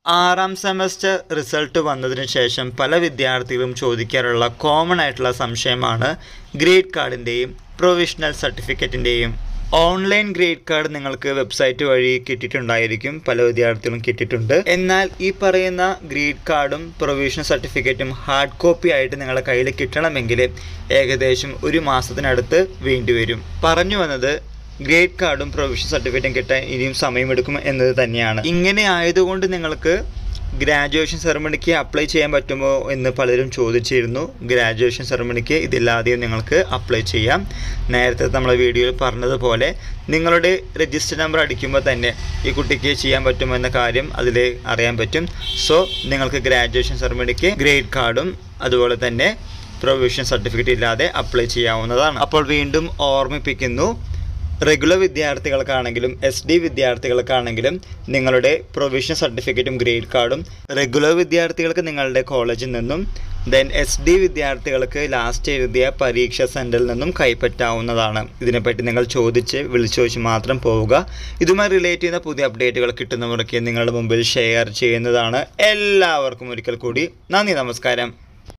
ആറാം semester result വന്നതിന് ശേഷം പല വിദ്യാർത്ഥികളും ചോദിക്കാറുള്ള കോമൺ ആയിട്ടുള്ള സംശയമാണ് ഗ്രേഡ് കാർഡിൻ്റെയും പ്രൊവിഷണൽ സർട്ടിഫിക്കറ്റിൻ്റെയും ഓൺലൈൻ ഗ്രേഡ് കാർഡ് നിങ്ങൾക്ക് വെബ്സൈറ്റ് വഴി കിട്ടിയിട്ടുണ്ടായിരിക്കും പല വിദ്യാർത്ഥികളും കിട്ടിയിട്ടുണ്ട് എന്നാൽ ഈ പറയുന്ന ഗ്രേഡ് കാർഡും പ്രൊവിഷണൽ സർട്ടിഫിക്കറ്റും ഹാർഡ് കോപ്പി ആയിട്ട് നിങ്ങളുടെ കയ്യിൽ കിട്ടണമെങ്കിൽ ഏകദേശം ഒരു മാസത്തിനടുത്ത് വേണ്ടിവരും പറഞ്ഞു വന്നത് ഗ്രേഡ് കാർഡും പ്രൊവിഷണൽ സർട്ടിഫിക്കറ്റും കിട്ടാൻ ഇനിയും സമയമെടുക്കും എന്നത് തന്നെയാണ് ഇങ്ങനെ ആയതുകൊണ്ട് നിങ്ങൾക്ക് ഗ്രാജുവേഷൻ സെറമണിക്ക് അപ്ലൈ ചെയ്യാൻ പറ്റുമോ എന്ന് പലരും ചോദിച്ചിരുന്നു ഗ്രാജുവേഷൻ സെറമണിക്ക് ഇതില്ലാതെയും നിങ്ങൾക്ക് അപ്ലൈ ചെയ്യാം നേരത്തെ നമ്മളെ വീഡിയോയിൽ പറഞ്ഞതുപോലെ നിങ്ങളുടെ രജിസ്റ്റർ നമ്പർ അടിക്കുമ്പോൾ തന്നെ ഈ കുട്ടിക്ക് ചെയ്യാൻ പറ്റുമോ എന്ന കാര്യം അതിൽ അറിയാൻ പറ്റും സോ നിങ്ങൾക്ക് ഗ്രാജുവേഷൻ സെറമണിക്ക് ഗ്രേഡ് കാർഡും അതുപോലെ തന്നെ പ്രൊവിഷൻ സർട്ടിഫിക്കറ്റ് ഇല്ലാതെ അപ്ലൈ ചെയ്യാവുന്നതാണ് അപ്പോൾ വീണ്ടും ഓർമ്മിപ്പിക്കുന്നു റെഗുലർ വിദ്യാർത്ഥികൾക്കാണെങ്കിലും എസ് ഡി വിദ്യാർത്ഥികൾക്കാണെങ്കിലും നിങ്ങളുടെ പ്രൊവിഷൻ സർട്ടിഫിക്കറ്റും ഗ്രേഡ് കാർഡും റെഗുലർ വിദ്യാർത്ഥികൾക്ക് നിങ്ങളുടെ കോളേജിൽ നിന്നും ദെൻ എസ് ഡി വിദ്യാർത്ഥികൾക്ക് ലാസ്റ്റ് എഴുതിയ പരീക്ഷ സെൻറ്ററിൽ നിന്നും കൈപ്പറ്റാവുന്നതാണ് ഇതിനെപ്പറ്റി നിങ്ങൾ ചോദിച്ച് വിളിച്ചോദിച്ച് മാത്രം പോവുക ഇതുമായി റിലേറ്റ് ചെയ്യുന്ന പുതിയ അപ്ഡേറ്റുകൾ കിട്ടുന്നവർക്ക് നിങ്ങളുടെ മുമ്പിൽ ഷെയർ ചെയ്യുന്നതാണ് എല്ലാവർക്കും ഒരിക്കൽ കൂടി നന്ദി നമസ്കാരം